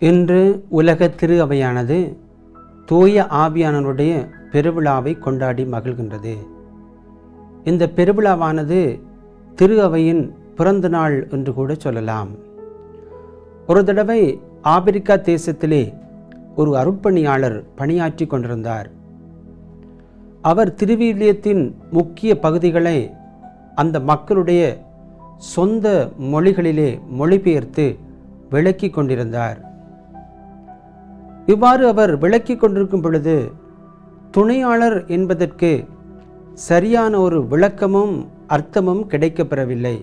இன்று உலக திரு அவையானது தூய ஆவியானவருடைய பெருவிழாவை கொண்டாடி மகிழ்கின்றது இந்த பெருவிழாவானது திரு அவையின் பிறந்த நாள் என்று கூட சொல்லலாம் ஒரு தடவை ஆப்பிரிக்கா தேசத்திலே ஒரு அருட்பணியாளர் பணியாற்றி கொண்டிருந்தார் அவர் திருவிலியத்தின் முக்கிய பகுதிகளை அந்த மக்களுடைய சொந்த மொழிகளிலே மொழிபெயர்த்து விளக்கி கொண்டிருந்தார் இவ்வாறு அவர் விளக்கி கொண்டிருக்கும் பொழுது துணையாளர் என்பதற்கு சரியான ஒரு விளக்கமும் அர்த்தமும் கிடைக்கப்பெறவில்லை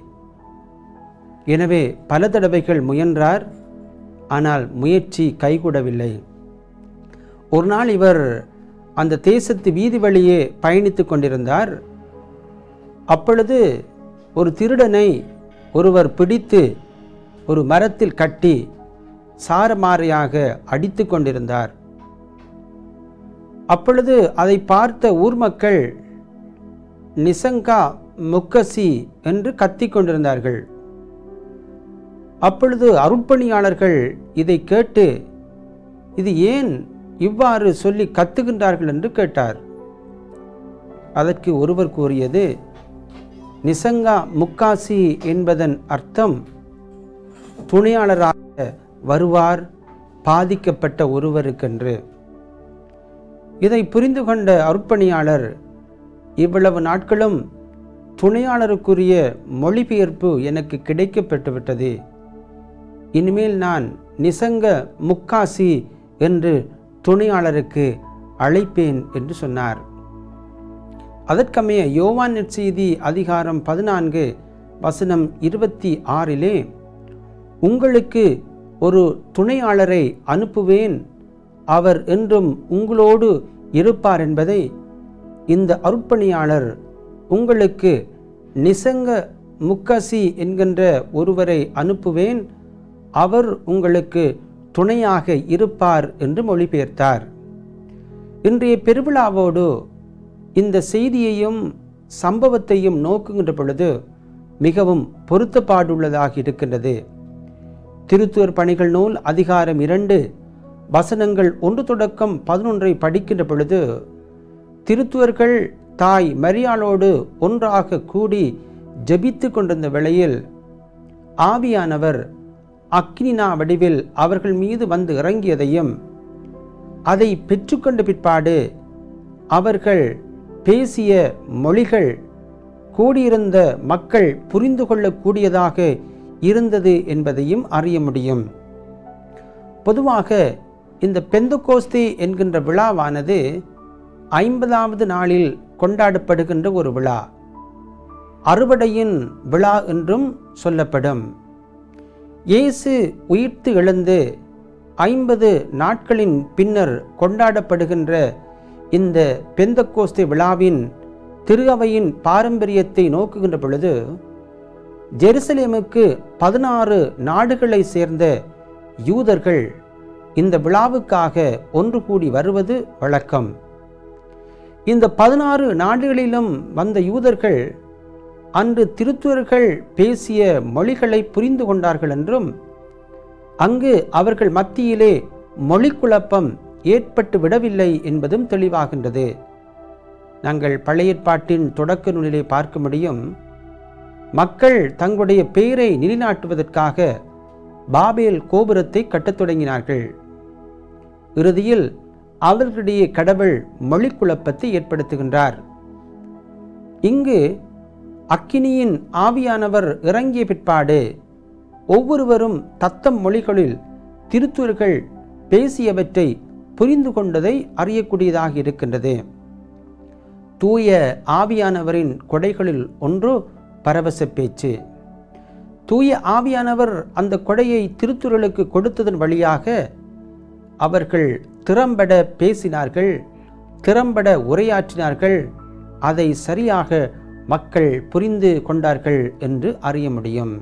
எனவே பல தடவைகள் முயன்றார் ஆனால் முயற்சி கைகூடவில்லை ஒரு நாள் இவர் அந்த தேசத்து வீதி வழியே பயணித்து கொண்டிருந்தார் அப்பொழுது ஒரு திருடனை ஒருவர் பிடித்து ஒரு மரத்தில் கட்டி சாரமாரியாக அடித்து கொண்டிருந்தார் அப்பொழுது அதை பார்த்த ஊர் மக்கள் நிசங்கா முக்கசி என்று கத்திக் கொண்டிருந்தார்கள் அப்பொழுது அருட்பணியாளர்கள் இதை கேட்டு இது ஏன் இவ்வாறு சொல்லி கத்துகின்றார்கள் என்று கேட்டார் அதற்கு ஒருவர் கூறியது நிசங்கா முக்காசி என்பதன் அர்த்தம் துணையாளராக வருவார் பாதிக்கப்பட்ட ஒருவருக்கென்று இதை புரிந்து கொண்ட அருட்பணியாளர் இவ்வளவு நாட்களும் துணையாளருக்குரிய மொழிபெயர்ப்பு எனக்கு கிடைக்கப்பெற்றுவிட்டது இனிமேல் நான் நிசங்க முக்காசி என்று துணையாளருக்கு அழைப்பேன் என்று சொன்னார் அதற்கமைய யோவான் நற்செய்தி அதிகாரம் பதினான்கு வசனம் இருபத்தி ஆறிலே உங்களுக்கு ஒரு துணையாளரை அனுப்புவேன் அவர் என்றும் உங்களோடு இருப்பார் என்பதை இந்த அருட்பணியாளர் உங்களுக்கு நிசங்க முக்கசி என்கின்ற ஒருவரை அனுப்புவேன் அவர் உங்களுக்கு துணையாக இருப்பார் என்று மொழிபெயர்த்தார் இன்றைய பெருவிழாவோடு இந்த செய்தியையும் சம்பவத்தையும் நோக்குகின்ற பொழுது மிகவும் பொருத்தப்பாடுள்ளதாக இருக்கின்றது திருத்துவர் பணிகள் நூல் அதிகாரம் இரண்டு வசனங்கள் ஒன்று தொடக்கம் பதினொன்றை படிக்கின்ற பொழுது திருத்துவர்கள் தாய் மரியாளோடு ஒன்றாக கூடி ஜபித்து கொண்டிருந்த வேளையில் ஆவியானவர் அக்னினா வடிவில் அவர்கள் மீது வந்து இறங்கியதையும் அதை பெற்றுக்கொண்ட பிற்பாடு அவர்கள் பேசிய மொழிகள் கூடியிருந்த மக்கள் புரிந்து கொள்ளக்கூடியதாக இருந்தது என்பதையும் அறிய முடியும் பொதுவாக இந்த பெந்தகோஸ்தே என்கின்ற விழாவானது ஐம்பதாவது நாளில் கொண்டாடப்படுகின்ற ஒரு விழா அறுவடையின் விழா என்றும் சொல்லப்படும் இயேசு உயிர்த்து எழுந்து ஐம்பது நாட்களின் பின்னர் கொண்டாடப்படுகின்ற இந்த பெந்தக்கோஸ்தே விழாவின் திரு அவையின் பாரம்பரியத்தை நோக்குகின்ற பொழுது ஜெருசலேமுக்கு பதினாறு நாடுகளை சேர்ந்த யூதர்கள் இந்த விழாவுக்காக ஒன்று கூடி வருவது வழக்கம் இந்த பதினாறு நாடுகளிலும் வந்த யூதர்கள் அன்று திருத்துவர்கள் பேசிய மொழிகளை புரிந்து கொண்டார்கள் என்றும் அங்கு அவர்கள் மத்தியிலே மொழி குழப்பம் ஏற்பட்டு விடவில்லை என்பதும் தெளிவாகின்றது நாங்கள் பழைய ஏற்பாட்டின் தொடக்க நூலிலே பார்க்க முடியும் மக்கள் தங்களுடைய பெயரை நிலைநாட்டுவதற்காக பாபேல் கோபுரத்தை கட்டத் தொடங்கினார்கள் இறுதியில் அவர்களுடைய கடவுள் மொழி குழப்பத்தை ஏற்படுத்துகின்றார் இங்கு அக்கினியின் ஆவியானவர் இறங்கிய பிற்பாடு ஒவ்வொருவரும் தத்தம் மொழிகளில் திருத்துவர்கள் பேசியவற்றை புரிந்து கொண்டதை அறியக்கூடியதாக இருக்கின்றது தூய ஆவியானவரின் கொடைகளில் ஒன்று பரவச பேச்சு தூய ஆவியானவர் அந்த கொடையை திருத்துறளுக்கு கொடுத்ததன் வழியாக அவர்கள் திறம்பட பேசினார்கள் திறம்பட உரையாற்றினார்கள் அதை சரியாக மக்கள் புரிந்து கொண்டார்கள் என்று அறிய முடியும்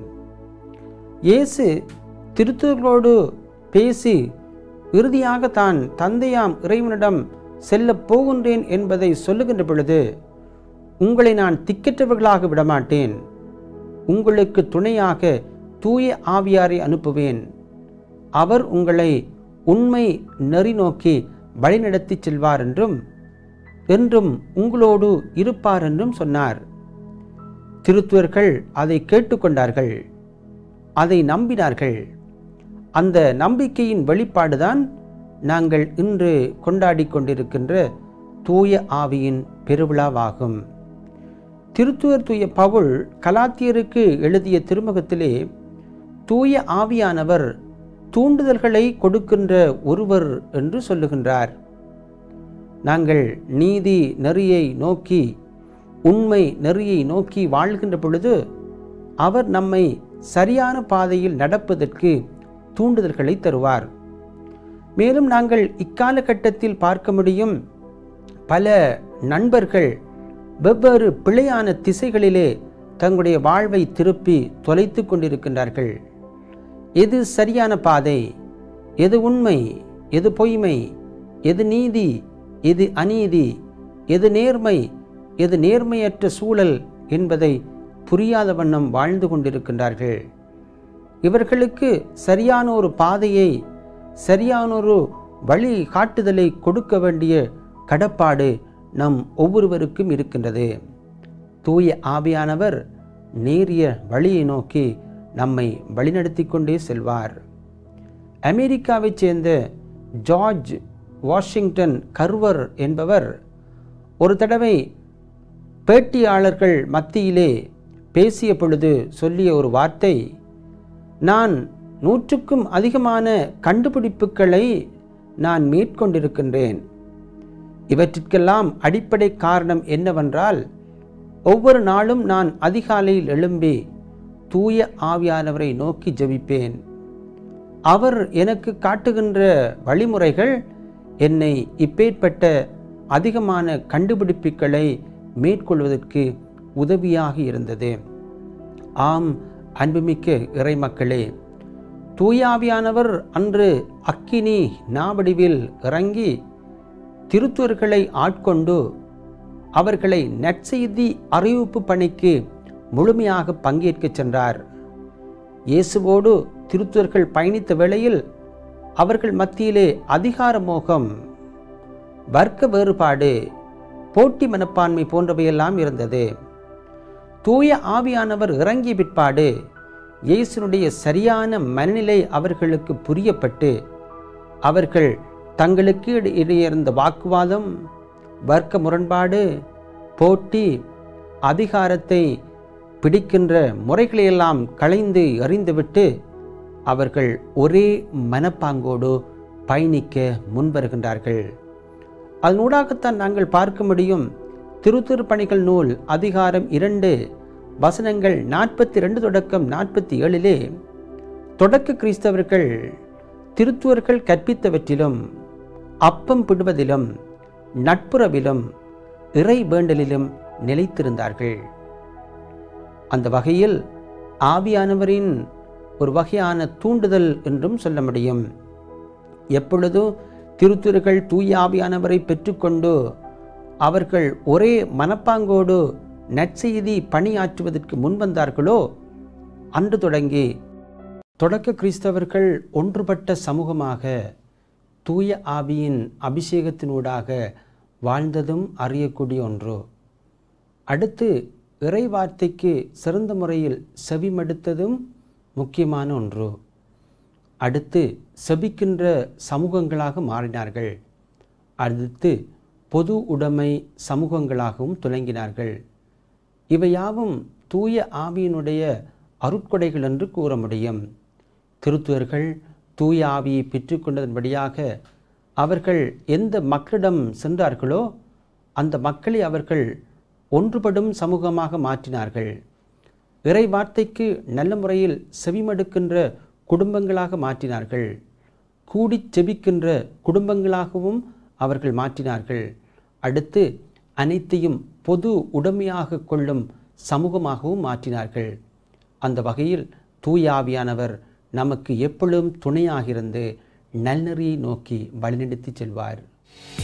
இயேசு திருத்தூர்களோடு பேசி இறுதியாக தான் தந்தையாம் இறைவனிடம் செல்லப் போகின்றேன் என்பதை சொல்லுகின்ற பொழுது உங்களை நான் திக்கற்றவர்களாக விடமாட்டேன் உங்களுக்கு துணையாக தூய ஆவியாரை அனுப்புவேன் அவர் உங்களை உண்மை நெறி நோக்கி வழிநடத்தி செல்வார் என்றும் என்றும் உங்களோடு இருப்பார் என்றும் சொன்னார் திருத்துவர்கள் அதை கேட்டுக்கொண்டார்கள் அதை நம்பினார்கள் அந்த நம்பிக்கையின் வெளிப்பாடுதான் நாங்கள் இன்று கொண்டாடி கொண்டிருக்கின்ற தூய ஆவியின் பெருவிழாவாகும் திருத்துவர் தூய பவுல் கலாத்தியருக்கு எழுதிய திருமுகத்திலே தூய ஆவியானவர் தூண்டுதல்களை கொடுக்கின்ற ஒருவர் என்று சொல்லுகின்றார் நாங்கள் நீதி நெறியை நோக்கி உண்மை நெறியை நோக்கி வாழ்கின்ற பொழுது அவர் நம்மை சரியான பாதையில் நடப்பதற்கு தூண்டுதல்களை தருவார் மேலும் நாங்கள் இக்காலகட்டத்தில் பார்க்க முடியும் பல நண்பர்கள் வெவ்வேறு பிழையான திசைகளிலே தங்களுடைய வாழ்வை திருப்பி தொலைத்து கொண்டிருக்கின்றார்கள் எது சரியான பாதை எது உண்மை எது பொய்மை எது நீதி எது அநீதி எது நேர்மை எது நேர்மையற்ற சூழல் என்பதை புரியாத வண்ணம் வாழ்ந்து கொண்டிருக்கின்றார்கள் இவர்களுக்கு சரியான ஒரு பாதையை சரியான ஒரு வழி காட்டுதலை கொடுக்க வேண்டிய கடப்பாடு நம் ஒவ்வொருவருக்கும் இருக்கின்றது தூய ஆவியானவர் நேரிய வழியை நோக்கி நம்மை வழிநடத்தி கொண்டே செல்வார் அமெரிக்காவைச் சேர்ந்த ஜார்ஜ் வாஷிங்டன் கர்வர் என்பவர் ஒரு தடவை பேட்டியாளர்கள் மத்தியிலே பேசிய பொழுது சொல்லிய ஒரு வார்த்தை நான் நூற்றுக்கும் அதிகமான கண்டுபிடிப்புகளை நான் மேற்கொண்டிருக்கின்றேன் இவற்றிற்கெல்லாம் அடிப்படை காரணம் என்னவென்றால் ஒவ்வொரு நாளும் நான் அதிகாலையில் எழும்பி தூய ஆவியானவரை நோக்கி ஜெபிப்பேன் அவர் எனக்கு காட்டுகின்ற வழிமுறைகள் என்னை இப்பேற்பட்ட அதிகமான கண்டுபிடிப்புகளை மேற்கொள்வதற்கு உதவியாக இருந்தது ஆம் அன்புமிக்க இறைமக்களே தூயாவியானவர் அன்று அக்கினி நாவடிவில் இறங்கி திருத்துவர்களை ஆட்கொண்டு அவர்களை நற்செய்தி அறிவிப்பு பணிக்கு முழுமையாக பங்கேற்கச் சென்றார் இயேசுவோடு திருத்துவர்கள் பயணித்த வேளையில் அவர்கள் மத்தியிலே அதிகார மோகம் வர்க்க வேறுபாடு போட்டி மனப்பான்மை போன்றவையெல்லாம் இருந்தது தூய ஆவியானவர் இறங்கிய பிற்பாடு இயேசுனுடைய சரியான மனநிலை அவர்களுக்கு புரியப்பட்டு அவர்கள் தங்களுக்கு இடையே இருந்த வாக்குவாதம் வர்க்க முரண்பாடு போட்டி அதிகாரத்தை பிடிக்கின்ற முறைகளையெல்லாம் களைந்து எறிந்துவிட்டு அவர்கள் ஒரே மனப்பாங்கோடு பயணிக்க முன்வருகின்றார்கள் அதனூடாகத்தான் நாங்கள் பார்க்க முடியும் திருத்திருப்பணிகள் நூல் அதிகாரம் இரண்டு வசனங்கள் நாற்பத்தி ரெண்டு தொடக்கம் நாற்பத்தி ஏழிலே தொடக்க கிறிஸ்தவர்கள் திருத்துவர்கள் கற்பித்தவற்றிலும் அப்பம் பிடுவதிலும் நட்புறவிலும் இறை வேண்டலிலும் நிலைத்திருந்தார்கள் அந்த வகையில் ஆவியானவரின் ஒரு வகையான தூண்டுதல் என்றும் சொல்ல முடியும் எப்பொழுதும் திருத்துவர்கள் தூய ஆவியானவரை பெற்றுக்கொண்டு அவர்கள் ஒரே மனப்பாங்கோடு நற்செய்தி பணியாற்றுவதற்கு முன்வந்தார்களோ அன்று தொடங்கி தொடக்க கிறிஸ்தவர்கள் ஒன்றுபட்ட சமூகமாக தூய ஆவியின் அபிஷேகத்தினூடாக வாழ்ந்ததும் அறியக்கூடிய ஒன்று அடுத்து இறை வார்த்தைக்கு சிறந்த முறையில் செவிமடுத்ததும் முக்கியமான ஒன்று அடுத்து செபிக்கின்ற சமூகங்களாக மாறினார்கள் அடுத்து பொது உடைமை சமூகங்களாகவும் துலங்கினார்கள் இவையாவும் தூய ஆவியினுடைய அருட்கொடைகள் என்று கூற முடியும் திருத்துவர்கள் தூய ஆவியை பெற்றுக்கொண்டதன்படியாக அவர்கள் எந்த மக்களிடம் சென்றார்களோ அந்த மக்களை அவர்கள் ஒன்றுபடும் சமூகமாக மாற்றினார்கள் இறை வார்த்தைக்கு நல்ல முறையில் செவிமடுக்கின்ற குடும்பங்களாக மாற்றினார்கள் கூடிச் செபிக்கின்ற குடும்பங்களாகவும் அவர்கள் மாற்றினார்கள் அடுத்து அனைத்தையும் பொது உடைமையாக கொள்ளும் சமூகமாகவும் மாற்றினார்கள் அந்த வகையில் தூயாவியானவர் நமக்கு எப்பொழுதும் துணையாக இருந்து நல்நெறியை நோக்கி வழிநடத்தி செல்வார்